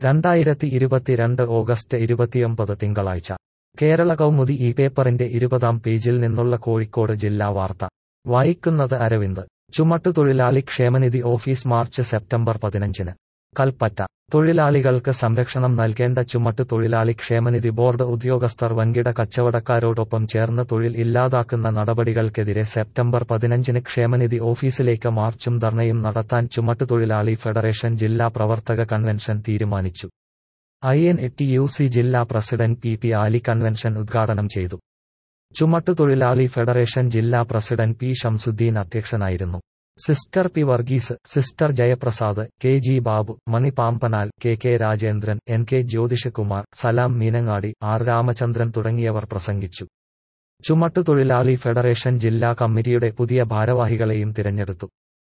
രണ്ടായിരത്തി ഇരുപത്തിരണ്ട് ഓഗസ്റ്റ് ഇരുപത്തിയൊമ്പത് തിങ്കളാഴ്ച കേരള കൗമുദി ഈ പേപ്പറിന്റെ ഇരുപതാം പേജിൽ നിന്നുള്ള കോഴിക്കോട് ജില്ലാ വാർത്ത വായിക്കുന്നത് അരവിന്ദ് ചുമട്ടുതൊഴിലാളി ക്ഷേമനിധി ഓഫീസ് മാർച്ച് സെപ്റ്റംബർ പതിനഞ്ചിന് കൽപ്പറ്റ തൊഴിലാളികൾക്ക് സംരക്ഷണം നൽകേണ്ട ചുമട്ട് തൊഴിലാളി ക്ഷേമനിധി ബോർഡ് ഉദ്യോഗസ്ഥർ വൻകിട കച്ചവടക്കാരോടൊപ്പം ചേർന്ന് തൊഴിൽ ഇല്ലാതാക്കുന്ന നടപടികൾക്കെതിരെ സെപ്റ്റംബർ പതിനഞ്ചിന് ക്ഷേമനിധി ഓഫീസിലേക്ക് മാർച്ചും ധർണയും നടത്താൻ ചുമട്ടുതൊഴിലാളി ഫെഡറേഷൻ ജില്ലാ പ്രവർത്തക കൺവെൻഷൻ തീരുമാനിച്ചു I N T U C ജില്ലാ president P P Ali convention ഉദ്ഘാടനം ചെയ്തു ചുമട്ടുതൊഴിലാളി ഫെഡറേഷൻ ജില്ലാ പ്രസിഡന്റ് പി ഷംസുദ്ദീൻ അധ്യക്ഷനായിരുന്നു sister P Varghese sister Jayaprasad K G Babu Mani Pampanal K K Rajendran N K Jyothishkumar Salam Meenangadi R Ramachandran തുടങ്ങിയവർ പ്രസംഗിച്ചു ചുമട്ടുതൊഴിലാളി ഫെഡറേഷൻ ജില്ലാ കമ്മിറ്റിയുടെ പുതിയ ഭാരവാഹികളെയും തിരഞ്ഞെടുത്തു